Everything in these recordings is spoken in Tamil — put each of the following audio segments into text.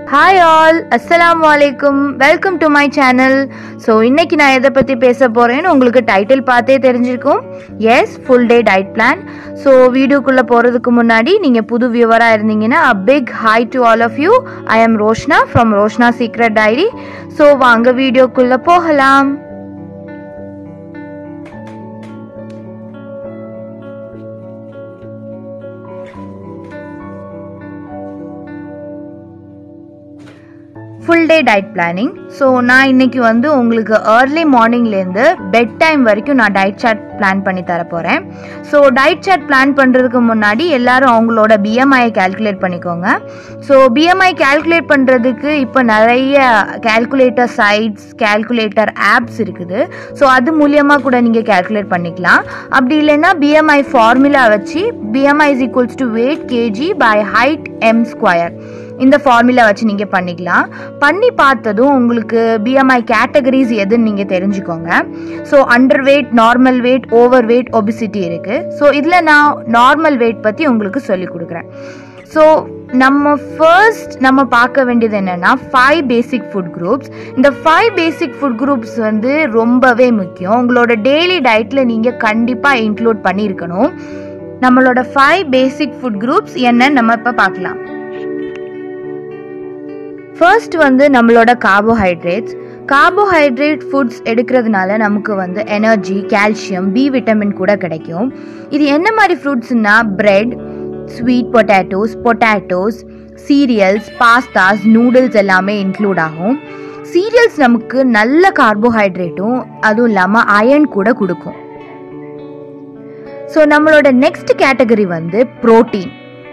ஹாய் ஆல் அஸ்ஸலாமு அலைக்கும் welcome to my channel so இன்னைக்கு நான் எதை பற்றி பேச போகிறேன்னு உங்களுக்கு டைட்டில் பார்த்தே தெரிஞ்சிருக்கும் yes full day diet plan so வீடியோக்குள்ளே போகிறதுக்கு முன்னாடி நீங்கள் புது வியூவராக இருந்தீங்கன்னா a big hi to all of you I am Roshna from Roshna secret diary so வாங்க வீடியோக்குள்ளே போகலாம் full day diet planning so நான் இன்னைக்கு வந்து உங்களுக்கு ஏர்லி மார்னிங்லேருந்து பெட் டைம் வரைக்கும் நான் டயட் சார்ட் பிளான் பண்ணி தர போகிறேன் ஸோ டயட் சார்ட் பிளான் பண்ணுறதுக்கு முன்னாடி எல்லாரும் அவங்களோட பிஎம்ஐயை கால்குலேட் பண்ணிக்கோங்க ஸோ பிஎம்ஐ கால்குலேட் பண்ணுறதுக்கு இப்போ நிறைய கால்குலேட்டர் சைட்ஸ் கால்குலேட்டர் ஆப்ஸ் இருக்குது ஸோ அது மூலியமாக கூட நீங்கள் கால்குலேட் பண்ணிக்கலாம் அப்படி இல்லைன்னா பிஎம்ஐ ஃபார்முலா வச்சு BMI is equals to weight kg by height m square இந்த ஃபார்முலா வச்சு நீங்கள் பண்ணிக்கலாம் பண்ணி பார்த்ததும் உங்களுக்கு பிஎம்ஐ கேட்டகரிஸ் எதுன்னு நீங்கள் தெரிஞ்சுக்கோங்க so under weight normal weight over weight obesity இருக்குது ஸோ இதில் நான் நார்மல் வெயிட் பற்றி உங்களுக்கு சொல்லி கொடுக்குறேன் ஸோ நம்ம ஃபர்ஸ்ட் நம்ம பார்க்க வேண்டியது என்னென்னா ஃபைவ் பேசிக் ஃபுட் குரூப்ஸ் இந்த ஃபைவ் பேசிக் ஃபுட் குரூப்ஸ் வந்து ரொம்பவே முக்கியம் உங்களோட டெய்லி டயட்டில் நீங்கள் கண்டிப்பாக இன்க்ளூட் பண்ணியிருக்கணும் நம்மளோட ஃபைவ் பேசிக் ஃபுட் குரூப்ஸ் என்னன்னு நம்ம இப்போ பார்க்கலாம் ஃபர்ஸ்ட் வந்து நம்மளோட கார்போஹைட்ரேட்ஸ் கார்போஹைட்ரேட் ஃபுட்ஸ் எடுக்கிறதுனால நமக்கு வந்து எனர்ஜி கால்சியம் பி விட்டமின் கூட கிடைக்கும் இது என்ன மாதிரி ஃப்ரூட்ஸ்னா bread sweet potatoes potatoes cereals pastas noodles எல்லாமே இன்க்ளூட் ஆகும் சீரியல்ஸ் நமக்கு நல்ல கார்போஹைட்ரேட்டும் அதுவும் இல்லாமல் அயன் கூட கொடுக்கும் ஸோ நம்மளோட நெக்ஸ்ட் கேட்டகரி வந்து ப்ரோட்டீன்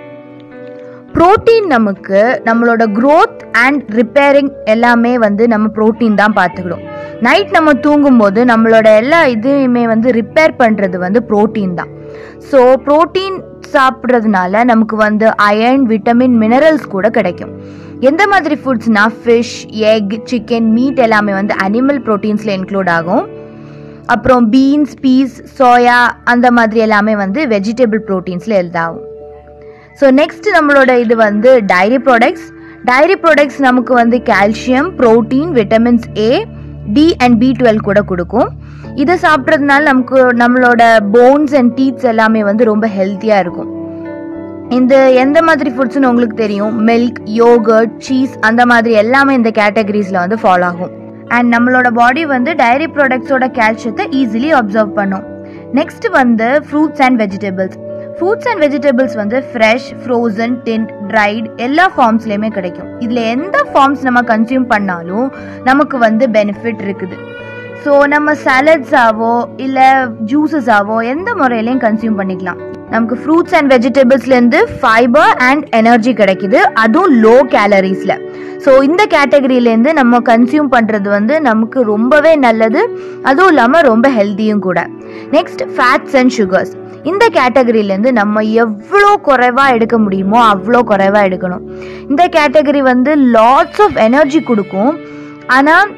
ப்ரோட்டீன் நமக்கு நம்மளோட க்ரோத் அண்ட் ரிப்பேரிங் எல்லாமே வந்து நம்ம ப்ரோட்டீன் தான் பார்த்துக்கிடும் நைட் நம்ம தூங்கும்போது நம்மளோட எல்லா இதையுமே வந்து ரிப்பேர் பண்ணுறது வந்து ப்ரோட்டீன் தான் ஸோ ப்ரோட்டீன் சாப்பிட்றதுனால நமக்கு வந்து அயர்ன் விட்டமின் மினரல்ஸ் கூட கிடைக்கும் எந்த மாதிரி ஃபுட்ஸ்னா ஃபிஷ் எக் சிக்கன் மீட் எல்லாமே வந்து அனிமல் ப்ரோட்டீன்ஸில் இன்க்ளூட் ஆகும் அப்புறம் பீன்ஸ் பீஸ் சோயா அந்த மாதிரி எல்லாமே வந்து வெஜிடபிள் ப்ரோட்டீன்ஸில் எழுதாகும் ஸோ நெக்ஸ்ட் நம்மளோட இது வந்து டைரி ப்ராடக்ட்ஸ் டைரி ப்ராடக்ட்ஸ் நமக்கு வந்து calcium protein vitamins A D and B twelve கூட கொடுக்கும் இதை சாப்பிட்றதுனால நமக்கு நம்மளோட போன்ஸ் அண்ட் டீத்ஸ் எல்லாமே வந்து ரொம்ப ஹெல்த்தியாக இருக்கும் இந்த எந்த மாதிரி ஃபுட்ஸ்னு உங்களுக்கு தெரியும் மில்க் யோகர்ட் சீஸ் அந்த மாதிரி எல்லாமே இந்த கேட்டகரிஸில் வந்து ஃபாலோ ஆகும் அண்ட் நம்மளோட பாடி வந்து டைரி ப்ராடக்ட்ஸோட கால்சியத்தை ஈஸிலி அப்சர்வ் பண்ணும் நெக்ஸ்ட் வந்து fruits and vegetables fruits and vegetables வந்து ஃப்ரெஷ் ஃப்ரோசன் டின்ட் ட்ரைட் எல்லா ஃபார்ம்ஸ்லையுமே கிடைக்கும் இதில் எந்த ஃபார்ம்ஸ் நம்ம கன்சியூம் பண்ணாலும் நமக்கு வந்து பெனிஃபிட் இருக்குது ஸோ நம்ம சாலட்ஸாவோ இல்லை ஜூஸஸாவோ எந்த முறையிலையும் கன்சியூம் பண்ணிக்கலாம் நமக்கு ஃப்ரூட்ஸ் அண்ட் வெஜிடபிள்ஸ்லேருந்து ஃபைபர் அண்ட் எனர்ஜி கிடைக்குது அதுவும் லோ கேலரிஸில் ஸோ இந்த கேட்டகரியிலேருந்து நம்ம கன்சியூம் பண்ணுறது வந்து நமக்கு ரொம்பவே நல்லது அதுவும் இல்லாமல் ரொம்ப ஹெல்த்தியும் கூட நெக்ஸ்ட் ஃபேட்ஸ் அண்ட் சுகர்ஸ் இந்த கேட்டகரியிலேருந்து நம்ம எவ்வளோ குறைவாக எடுக்க முடியுமோ அவ்வளோ குறைவாக எடுக்கணும் இந்த கேட்டகரி வந்து லாட்ஸ் ஆஃப் எனர்ஜி கொடுக்கும் ஆனால்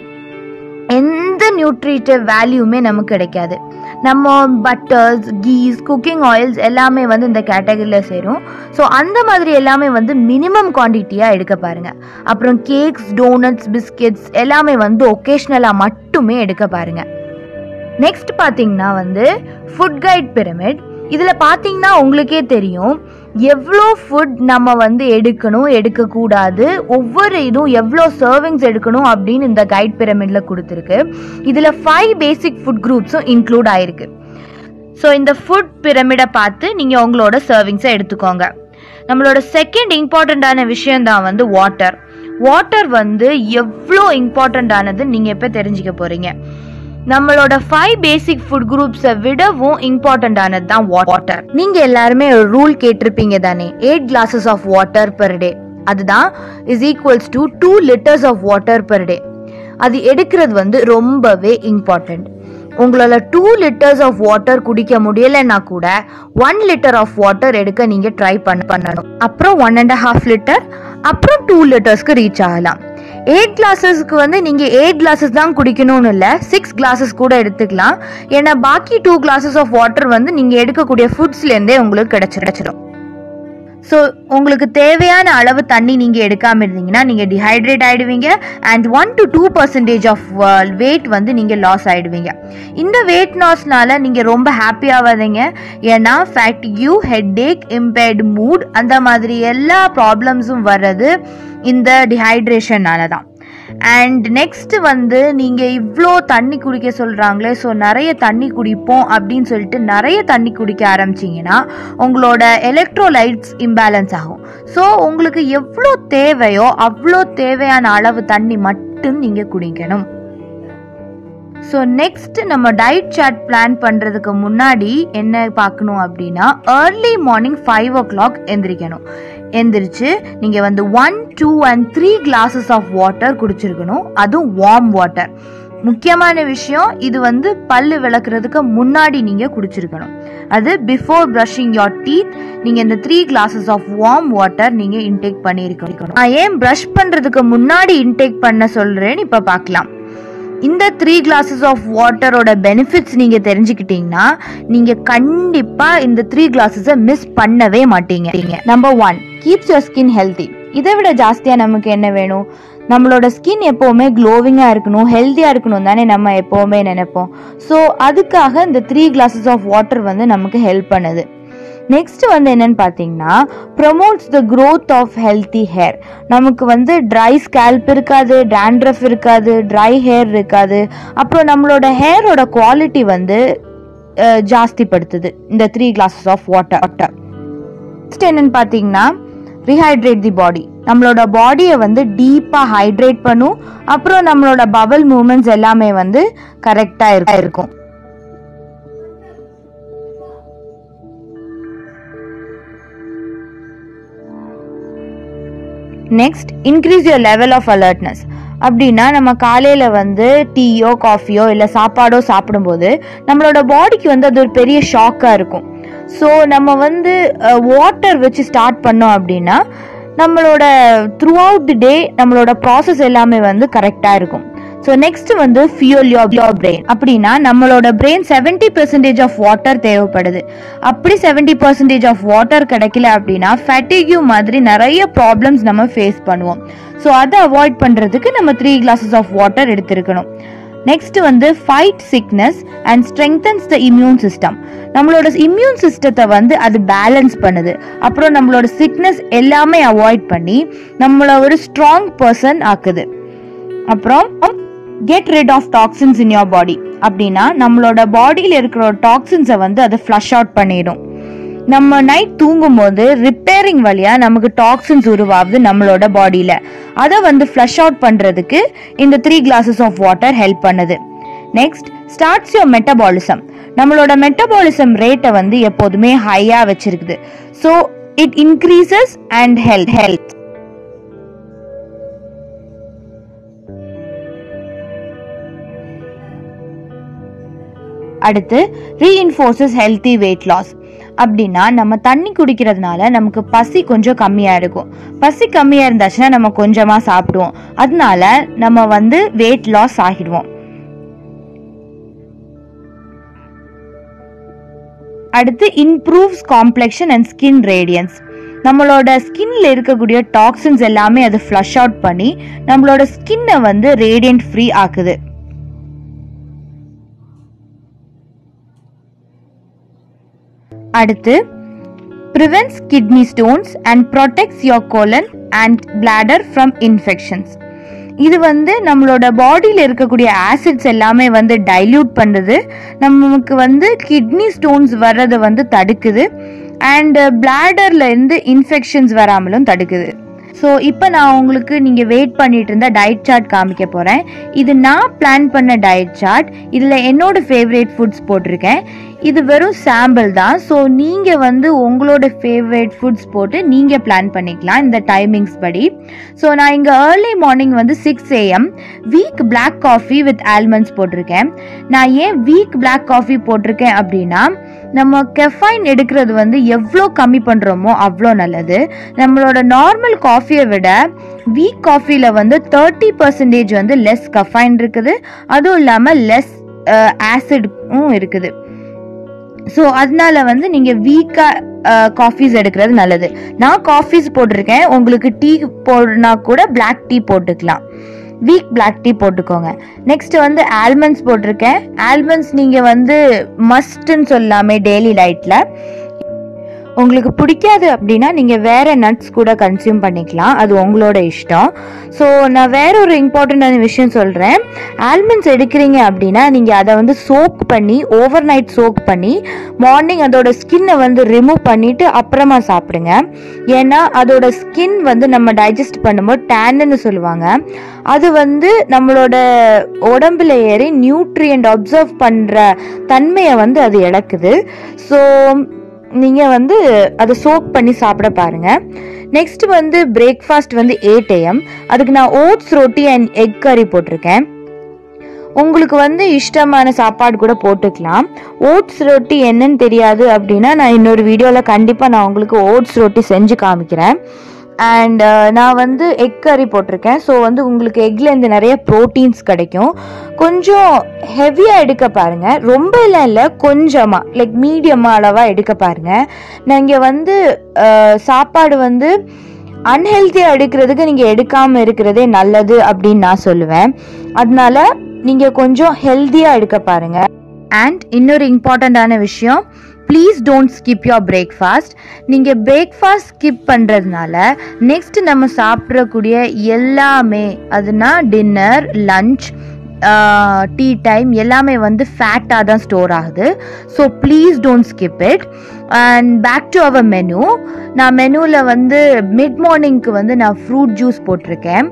எந்த நியூட்ரிட்டிவ் வேல்யூமே நமக்கு கிடைக்காது நம்ம பட்டர்ஸ் கீஸ் குக்கிங் ஆயில்ஸ் எல்லாமே வந்து இந்த கேட்டகரியில் சேரும் ஸோ அந்த மாதிரி எல்லாமே வந்து மினிமம் குவான்டிட்டியாக எடுக்க பாருங்கள் அப்புறம் கேக்ஸ் டோனட்ஸ் பிஸ்கெட்ஸ் எல்லாமே வந்து ஒகேஷ்னலாக மட்டுமே எடுக்க பாருங்கள் நெக்ஸ்ட் பார்த்தீங்கன்னா வந்து ஃபுட் கைட் பிரமிட் இதில் பார்த்தீங்கன்னா உங்களுக்கே தெரியும் எவ்வளோ ஃபுட் நம்ம வந்து எடுக்கணும் எடுக்கக்கூடாது ஒவ்வொரு இதுவும் எவ்வளோ சர்விங்ஸ் எடுக்கணும் அப்படின்னு இந்த கைட் பிரமிடில் கொடுத்துருக்கு இதில் ஃபைவ் பேசிக் ஃபுட் குரூப்ஸும் இன்க்ளூட் ஆயிருக்கு ஸோ இந்த ஃபுட் பிரமிடை பார்த்து நீங்கள் உங்களோட சர்விங்ஸை எடுத்துக்கோங்க நம்மளோட செகண்ட் இம்பார்ட்டண்ட்டான விஷயம் தான் வந்து வாட்டர் வாட்டர் வந்து எவ்வளோ இம்பார்ட்டண்ட்டானது நீங்கள் இப்போ தெரிஞ்சுக்க போகிறீங்க நம்மளோட ஃபைவ் பேசிக் ஃபுட் குரூப்ஸை விடவும் இம்பார்ட்டன்டானது தான் வாட்டர் நீங்க எல்லாருமே ஒரு ரூல் கேட்டிருப்பீங்க தானே eight glasses of water per day அதுதான் is equals to two litres of water per day அது எடுக்கிறது வந்து ரொம்பவே இம்பார்ட்டண்ட் உங்களால டூ லிட்டர்ஸ் ஆஃப் வாட்டர் குடிக்க முடியலைன்னா கூட ஒன் லிட்டர் ஆஃப் வாட்டர் எடுக்க நீங்க ட்ரை பண்ண பண்ணணும் அப்புறம் ஒன் அண்ட் ஹாஃப் லிட்டர் அப்புறம் டூ லிட்டர்ஸ்க்கு ரீச் ஆகலாம் எயிட் கிளாஸஸ்க்கு வந்து நீங்கள் எயிட் கிளாஸஸ் தான் குடிக்கணும்னு இல்லை சிக்ஸ் கிளாஸஸ் கூட எடுத்துக்கலாம் ஏன்னா பாக்கி டூ கிளாஸஸ் ஆஃப் வாட்டர் வந்து நீங்கள் எடுக்கக்கூடிய ஃபுட்ஸ்லேருந்தே உங்களுக்கு கிடைச்சி கிடைச்சிடும் ஸோ உங்களுக்கு தேவையான அளவு தண்ணி நீங்கள் எடுக்காமல் இருந்தீங்கன்னா நீங்கள் டிஹைட்ரேட் ஆகிடுவீங்க and one to two percentage of weight வந்து நீங்கள் லாஸ் ஆகிடுவீங்க இந்த வெயிட் லாஸ்னால நீங்கள் ரொம்ப ஹாப்பி ஆகாதீங்க ஏன்னா ஃபேக்டியூ ஹெட்டேக் இம்பேர்டு மூட் அந்த மாதிரி எல்லா ப்ராப்ளம்ஸும் வர்றது இந்த டிஹைட்ரேஷனால தான் அண்ட் நெக்ஸ்ட் வந்து நீங்கள் இவ்வளோ தண்ணி குடிக்க சொல்கிறாங்களே ஸோ நிறைய தண்ணி குடிப்போம் அப்படின்னு சொல்லிட்டு நிறைய தண்ணி குடிக்க ஆரம்பிச்சிங்கன்னா உங்களோட எலக்ட்ரோலைட்ஸ் இம்பேலன்ஸ் ஆகும் ஸோ உங்களுக்கு எவ்வளோ தேவையோ அவ்வளோ தேவையான அளவு தண்ணி மட்டும் நீங்கள் குடிக்கணும் ஸோ நெக்ஸ்ட் நம்ம டயட் சார்ட் பிளான் பண்ணுறதுக்கு முன்னாடி என்ன பார்க்கணும் அப்படின்னா early morning five o'clock எந்திரிக்கணும் எந்திரிச்சு நீங்கள் வந்து one two and three glasses of water குடிச்சிருக்கணும் அதுவும் வார்ம் வாட்டர் முக்கியமான விஷயம் இது வந்து பல்லு விளக்குறதுக்கு முன்னாடி நீங்கள் குடிச்சிருக்கணும் அது பிஃபோர் ப்ரஷிங் யோர் டீத் நீங்கள் இந்த three glasses of warm water நீங்கள் இன்டேக் பண்ணியிருக்கணும் நான் ஏன் ப்ரஷ் பண்ணுறதுக்கு முன்னாடி இன்டேக் பண்ண சொல்கிறேன்னு இப்போ பார்க்கலாம் இந்த த்ரீ கிளாஸஸ் ஆஃப் வாட்டரோட பெனிஃபிட்ஸ் நீங்கள் தெரிஞ்சுக்கிட்டீங்கன்னா நீங்கள் கண்டிப்பாக இந்த த்ரீ கிளாஸஸை மிஸ் பண்ணவே மாட்டீங்க number one keeps your skin healthy இதை விட ஜாஸ்தியாக நமக்கு என்ன வேணும் நம்மளோட ஸ்கின் எப்போவுமே க்ளோவிங்காக இருக்கணும் ஹெல்த்தியாக இருக்கணும் தானே நம்ம எப்போவுமே நினைப்போம் ஸோ அதுக்காக இந்த த்ரீ கிளாஸஸ் ஆஃப் வாட்டர் வந்து நமக்கு ஹெல்ப் பண்ணுது நெக்ஸ்ட் வந்து என்னன்னு பார்த்தீங்கன்னா promotes the growth of healthy hair நமக்கு வந்து ட்ரை ஸ்கேல்ப் இருக்காது டேண்ட்ரஃப் இருக்காது ட்ரை ஹேர் இருக்காது அப்புறம் நம்மளோட ஹேரோட குவாலிட்டி வந்து அஹ், ஜாஸ்திப்படுத்துது இந்த three glasses of water water next என்னன்னு பார்த்தீங்கன்னா ரீஹைட்ரேட் தி பாடி நம்மளோட பாடியை வந்து டீப்பாக ஹைட்ரேட் பண்ணும் அப்புறம் நம்மளோட பபல் மூமெண்ட்ஸ் எல்லாமே வந்து கரெக்டாக இருக்கும் next increase your level of alertness அப்படின்னா நம்ம காலையில் வந்து டீயோ காஃபியோ இல்லை சாப்பாடோ சாப்பிடும்போது நம்மளோட பாடிக்கு வந்து அது ஒரு பெரிய ஷாக்காக இருக்கும் ஸோ நம்ம வந்து வாட்டர் வச்சு ஸ்டார்ட் பண்ணோம் அப்படின்னா நம்மளோட த்ரூ அவுட் தி டே நம்மளோட ப்ராசஸ் எல்லாமே வந்து கரெக்டாக இருக்கும் ஸோ நெக்ஸ்ட் வந்து ஃபியூல் யோர் யோர் பிரெயின் அப்படின்னா நம்மளோட brain seventy percentage of water தேவைப்படுது அப்படி செவன்டி பர்சன்டேஜ் ஆஃப் வாட்டர் கிடைக்கல அப்படின்னா ஃபேட்டிக்யூ மாதிரி நிறைய ப்ராப்ளம்ஸ் நம்ம ஃபேஸ் பண்ணுவோம் ஸோ அதை அவாய்ட் பண்ணுறதுக்கு நம்ம த்ரீ கிளாஸஸ் ஆஃப் வாட்டர் எடுத்திருக்கணும் நெக்ஸ்ட் வந்து fight sickness and strengthens the immune system நம்மளோட இம்யூன் சிஸ்டத்தை வந்து அது பேலன்ஸ் பண்ணுது அப்புறம் நம்மளோட சிக்னஸ் எல்லாமே அவாய்ட் பண்ணி நம்மள ஒரு ஸ்ட்ராங் பர்சன் ஆக்குது அப்புறம் get rid of toxins in your body அப்படின்னா நம்மளோட பாடியில் இருக்கிற டாக்ஸின்ஸை வந்து அது ஃப்ளஷ் அவுட் பண்ணிடும் நம்ம நைட் தூங்கும்போது ரிப்பேரிங் வழியா நமக்கு டாக்ஸின்ஸ் உருவாகுது நம்மளோட பாடியில அதை வந்து ஃப்ளஷ் அவுட் பண்றதுக்கு இந்த three glasses of water help பண்ணுது நெக்ஸ்ட் ஸ்டார்ட்ஸ் யோர் மெட்டபாலிசம் நம்மளோட மெட்டபாலிசம் ரேட்டை வந்து எப்போதுமே ஹையா வச்சிருக்குது so it increases and health health அடுத்து ரீஇன்ஃபோர்ஸஸ் ஹெல்த்தி வெயிட் லாஸ் அப்படின்னா நம்ம தண்ணி குடிக்கிறதுனால நமக்கு பசி கொஞ்சம் கம்மியாக இருக்கும் பசி கம்மியாக இருந்துச்சுன்னா நம்ம கொஞ்சமாக சாப்பிடுவோம் அதனால நம்ம வந்து வெயிட் லாஸ் ஆகிடுவோம் அடுத்து improves complexion and skin radiance நம்மளோட ஸ்கின்ல இருக்கக்கூடிய டாக்ஸின்ஸ் எல்லாமே அது ஃப்ளஷ் அவுட் பண்ணி நம்மளோட ஸ்கின்னை வந்து ரேடியன்ட் ஃப்ரீ ஆக்குது அடுத்து prevents kidney stones and protects your colon and bladder from infections இது வந்து நம்மளோட பாடியில் இருக்கக்கூடிய ஆசிட்ஸ் எல்லாமே வந்து டைல்யூட் பண்ணுது நமக்கு வந்து கிட்னி ஸ்டோன்ஸ் வர்றதை வந்து தடுக்குது அண்ட் பிளாடர்ல இருந்து இன்ஃபெக்ஷன்ஸ் வராமலும் தடுக்குது ஸோ இப்போ நான் உங்களுக்கு நீங்கள் வெயிட் பண்ணிட்டு இருந்த டயட் சார்ட் காமிக்க போகிறேன் இது நான் பிளான் பண்ண டயட் சார்ட் இதில் என்னோட ஃபேவரேட் ஃபுட்ஸ் போட்டிருக்கேன் இது வெறும் சாம்பிள் தான் ஸோ நீங்கள் வந்து உங்களோட ஃபேவரேட் ஃபுட்ஸ் போட்டு நீங்கள் பிளான் பண்ணிக்கலாம் இந்த டைமிங்ஸ் படி ஸோ நான் இங்கே ஏர்லி மார்னிங் வந்து six AM weak black coffee with almonds போட்டிருக்கேன் நான் ஏன் வீக் பிளாக் காஃபி போட்டிருக்கேன் அப்படின்னா நம்ம கெஃபைன் எடுக்கிறது வந்து எவ்வளோ கம்மி பண்ணுறோமோ அவ்வளோ நல்லது நம்மளோட நார்மல் காஃபியை விட வீக் காஃபியில் வந்து தேர்ட்டி பர்சன்டேஜ் வந்து லெஸ் கஃபைன் இருக்குது அதுவும் இல்லாமல் லெஸ் ஆசிடும் இருக்குது ஸோ அதனால வந்து நீங்கள் வீக்காக காஃபீஸ் எடுக்கிறது நல்லது நான் காஃபீஸ் போட்டிருக்கேன் உங்களுக்கு டீ போடுனா கூட பிளாக் டீ போட்டுக்கலாம் வீக் பிளாக் டீ போட்டுக்கோங்க நெக்ஸ்ட் வந்து ஆல்மண்ட்ஸ் போட்டிருக்கேன் ஆல்மண்ட்ஸ் நீங்கள் வந்து மஸ்ட்னு சொல்லாமே டெய்லி டயட்டில் உங்களுக்கு பிடிக்காது அப்படின்னா நீங்கள் வேற நட்ஸ் கூட கன்சியூம் பண்ணிக்கலாம் அது உங்களோட இஷ்டம் ஸோ நான் வேற ஒரு இம்பார்ட்டண்ட்டான விஷயம் சொல்கிறேன் ஆல்மண்ட்ஸ் எடுக்கிறீங்க அப்படின்னா நீங்கள் அதை வந்து சோக் பண்ணி ஓவர் நைட் சோக் பண்ணி மார்னிங் அதோட ஸ்கின்னை வந்து ரிமூவ் பண்ணிட்டு அப்புறமா சாப்பிடுங்க ஏன்னா அதோட ஸ்கின் வந்து நம்ம டைஜஸ்ட் பண்ணும்போது டேன்னு சொல்லுவாங்க அது வந்து நம்மளோட உடம்புல ஏறி நியூட்ரியன்ட் அப்சர்வ் பண்ணுற தன்மையை வந்து அது இழக்குது ஸோ நீங்கள் வந்து அதை சோக் பண்ணி சாப்பிட பாருங்க நெக்ஸ்ட் வந்து பிரேக்ஃபாஸ்ட் வந்து எயிட் ஏஎம் அதுக்கு நான் ஓட்ஸ் ரொட்டி அண்ட் எக் கறி போட்டிருக்கேன் உங்களுக்கு வந்து இஷ்டமான சாப்பாடு கூட போட்டுக்கலாம் ஓட்ஸ் ரொட்டி என்னன்னு தெரியாது அப்படின்னா நான் இன்னொரு வீடியோவில் கண்டிப்பாக நான் உங்களுக்கு ஓட்ஸ் ரொட்டி செஞ்சு காமிக்கிறேன் அண்ட் நான் வந்து எக் கறி போட்டிருக்கேன் ஸோ வந்து உங்களுக்கு எக்லேருந்து நிறைய ப்ரோட்டீன்ஸ் கிடைக்கும் கொஞ்சம் ஹெவியாக எடுக்க பாருங்க ரொம்ப இல்லை இல்லை கொஞ்சமாக லைக் மீடியமாக அளவாக எடுக்க பாருங்க நீங்கள் வந்து அஹ், சாப்பாடு வந்து அன்ஹெல்த்தியாக எடுக்கிறதுக்கு நீங்கள் எடுக்காமல் இருக்கிறதே நல்லது அப்படின்னு நான் சொல்லுவேன் அதனால நீங்கள் கொஞ்சம் ஹெல்த்தியாக எடுக்க பாருங்க அண்ட் இன்னொரு இம்பார்ட்டண்ட்டான விஷயம் please don't skip your breakfast நீங்கள் பிரேக்ஃபாஸ்ட் ஸ்கிப் பண்ணுறதுனால நெக்ஸ்ட் நம்ம சாப்பிடக்கூடிய எல்லாமே அதுனா டின்னர் லஞ்ச் டீ டைம் எல்லாமே வந்து ஃபேட்டாக தான் ஸ்டோர் ஆகுது so please don't skip it and back to our menu நான் மெனுவில் வந்து மிட் மார்னிங்க்கு வந்து நான் ஃப்ரூட் ஜூஸ் போட்டிருக்கேன்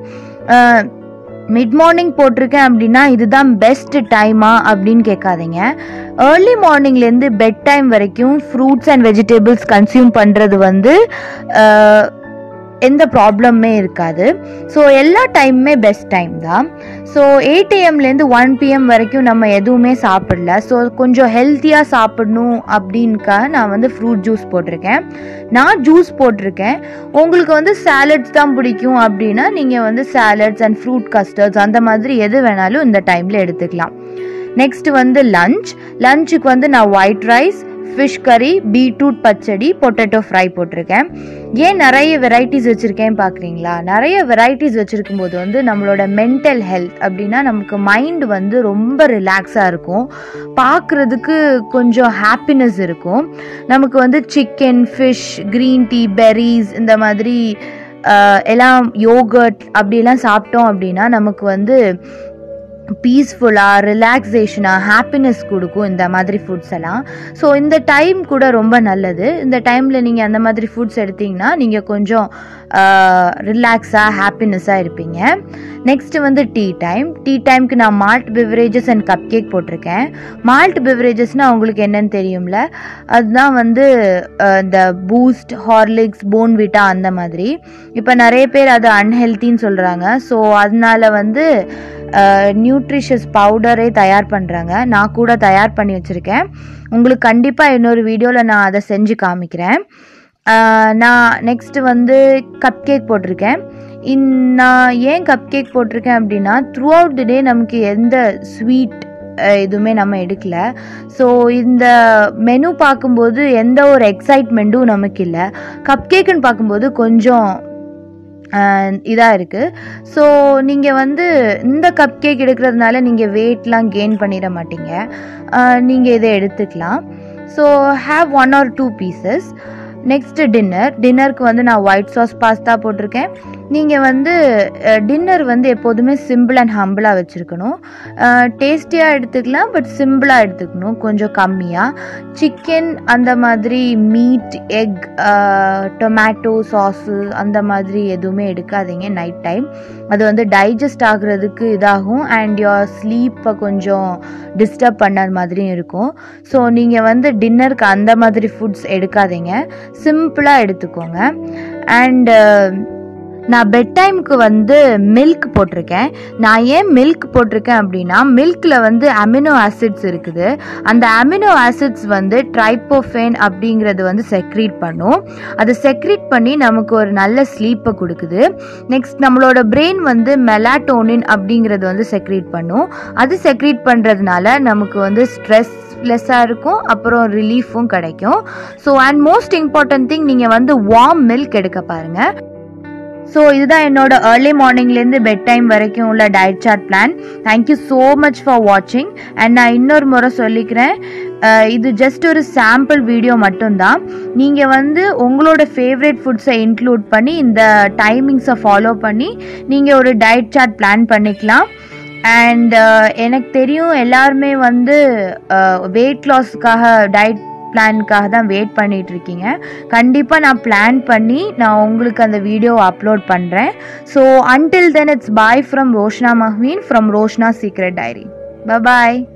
மிட் மார்னிங் போட்டிருக்கேன் அப்படின்னா இதுதான் பெஸ்ட் டைமா அப்படின்னு கேட்காதீங்க ஏர்லி மார்னிங்லேருந்து பெட் டைம் வரைக்கும் ஃப்ரூட்ஸ் அண்ட் வெஜிடபிள்ஸ் கன்சியூம் பண்ணுறது வந்து அஹ், எந்த ப்ராப்ளமே இருக்காது ஸோ எல்லா டைமுமே பெஸ்ட் டைம் தான் ஸோ எயிட் ஏஎம்லேருந்து ஒன் பிஎம் வரைக்கும் நம்ம எதுவுமே சாப்பிடல ஸோ கொஞ்சம் ஹெல்த்தியாக சாப்பிடணும் அப்படின்க்கா நான் வந்து ஃப்ரூட் ஜூஸ் போட்டிருக்கேன் நான் ஜூஸ் போட்டிருக்கேன் உங்களுக்கு வந்து சாலட்ஸ் தான் பிடிக்கும் அப்படின்னா நீங்கள் வந்து சாலட்ஸ் அண்ட் ஃப்ரூட் கஸ்டர்ட்ஸ் அந்த மாதிரி எது வேணாலும் இந்த டைமில் எடுத்துக்கலாம் நெக்ஸ்ட் வந்து லஞ்ச் லஞ்சுக்கு வந்து நான் white rice fish curry beetroot பச்சடி பொட்டேட்டோ ஃப்ரை போட்டிருக்கேன் ஏன் நிறைய வெரைட்டிஸ் வச்சுருக்கேன் பார்க்குறீங்களா நிறைய வெரைட்டிஸ் வச்சுருக்கும் போது வந்து நம்மளோட மென்டல் ஹெல்த் அப்படின்னா நமக்கு மைண்ட் வந்து ரொம்ப ரிலாக்ஸாக இருக்கும் பார்க்குறதுக்கு கொஞ்சம் ஹாப்பினஸ் இருக்கும் நமக்கு வந்து chicken fish green tea berries இந்த மாதிரி ஆஹ், எல்லாம் யோகர்ட் அப்படிலாம் சாப்பிட்டோம் அப்படின்னா நமக்கு வந்து பீஸ்ஃபுல்லாக ரிலாக்ஸேஷனாக ஹாப்பினஸ் கொடுக்கும் இந்த மாதிரி ஃபுட்ஸ் எல்லாம் ஸோ இந்த டைம் கூட ரொம்ப நல்லது இந்த டைமில் நீங்கள் அந்த மாதிரி ஃபுட்ஸ் எடுத்தீங்கன்னா நீங்கள் கொஞ்சம் ரிலாக்ஸாக ஹாப்பினஸ்ஸாக இருப்பீங்க நெக்ஸ்ட் வந்து டீ டைம் டீ டைம்க்கு நான் malt beverages and cupcake போட்டிருக்கேன் மால்ட் பிவரேஜஸ்னால் உங்களுக்கு என்னன்னு தெரியும்ல அதுதான் வந்து அஹ், இந்த பூஸ்ட் ஹார்லிக்ஸ் போன்விட்டா அந்த மாதிரி இப்போ நிறைய பேர் அது அன்ஹெல்த்தின்னு சொல்கிறாங்க ஸோ அதனால வந்து நியூட்ரிஷியஸ் பவுடரே தயார் பண்ணுறாங்க நான் கூட தயார் பண்ணி வச்சுருக்கேன் உங்களுக்கு கண்டிப்பாக இன்னொரு வீடியோவில் நான் அதை செஞ்சு காமிக்கிறேன் அஹ், நான் நெக்ஸ்ட் வந்து கப் கேக் போட்டிருக்கேன் இன் நான் ஏன் கப் கேக் போட்டிருக்கேன் அப்படின்னா த்ரூ அவுட் தி டே நமக்கு எந்த ஸ்வீட் எதுவுமே நம்ம எடுக்கல ஸோ இந்த மெனு பார்க்கும்போது எந்த ஒரு எக்ஸைட்மெண்ட்டும் நமக்கு இல்லை கப் கேக்குன்னு பார்க்கும்போது கொஞ்சம் இதாக இருக்குது ஸோ நீங்கள் வந்து இந்த கப் கேக் எடுக்கிறதுனால நீங்கள் வெயிட்லாம் கெயின் பண்ணிட மாட்டீங்க நீங்கள் இதை எடுத்துக்கலாம் so have one or two pieces next dinner டின்னருக்கு வந்து நான் ஒயிட் சாஸ் பாஸ்தா போட்டிருக்கேன் நீங்கள் வந்து டின்னர் வந்து எப்போதுமே சிம்பிள் அண்ட் ஹம்பிளாக வச்சுருக்கணும் டேஸ்டியாக எடுத்துக்கலாம் பட் சிம்பிளாக எடுத்துக்கணும் கொஞ்சம் கம்மியாக சிக்கன் அந்த மாதிரி மீட் எக் டொமேட்டோ சாஸு அந்த மாதிரி எதுவுமே எடுக்காதீங்க நைட் டைம் அது வந்து டைஜஸ்ட் ஆகுறதுக்கு இதாகும் அண்ட் யோர் ஸ்லீப்பை கொஞ்சம் டிஸ்டர்ப் பண்ண மாதிரியும் இருக்கும் ஸோ நீங்கள் வந்து டின்னருக்கு அந்த மாதிரி ஃபுட்ஸ் எடுக்காதீங்க சிம்பிளாக எடுத்துக்கோங்க அண்ட் நான் பெட் டைமுக்கு வந்து மில்க் போட்டிருக்கேன் நான் ஏன் மில்க் போட்டிருக்கேன் அப்படின்னா மில்கில் வந்து அமினோ ஆசிட்ஸ் இருக்குது அந்த அமினோ ஆசிட்ஸ் வந்து ட்ரைப்போஃபேன் அப்படிங்கிறது வந்து செக்ரீட் பண்ணும் அது செக்ரீட் பண்ணி நமக்கு ஒரு நல்ல ஸ்லீப்பை கொடுக்குது நெக்ஸ்ட் நம்மளோட பிரெயின் வந்து மெலாட்டோனின் அப்படிங்கிறது வந்து செக்ரீட் பண்ணும் அது செக்ரீட் பண்ணுறதுனால நமக்கு வந்து ஸ்ட்ரெஸ் லெஸ்ஸாக இருக்கும் அப்புறம் ரிலீஃபும் கிடைக்கும் so and most important thing நீங்கள் வந்து வார்ம் மில்க் எடுக்க பாருங்கள் ஸோ இதுதான் என்னோட ஏர்லி மார்னிங்லேருந்து பெட் டைம் வரைக்கும் உள்ள diet chart plan thank you so much for வாட்சிங் அண்ட் நான் இன்னொரு முறை சொல்லிக்கிறேன் அஹ் இது ஜஸ்ட் ஒரு சாம்பிள் வீடியோ மட்டும்தான் நீங்கள் வந்து உங்களோட ஃபேவரட் ஃபுட்ஸை இன்க்ளூட் பண்ணி இந்த டைமிங்ஸை ஃபாலோ பண்ணி நீங்கள் ஒரு டயட் சார்ட் பிளான் பண்ணிக்கலாம் அண்ட் எனக்கு தெரியும் எல்லாருமே வந்து வெயிட் லாஸ்க்காக டயட் பிளானுக்காக தான் வெயிட் பண்ணிட்டு இருக்கீங்க கண்டிப்பாக நான் பிளான் பண்ணி நான் உங்களுக்கு அந்த வீடியோ அப்லோட் பண்ணுறேன் so until then it's bye from Roshna Mahveen from Roshna secret diary bye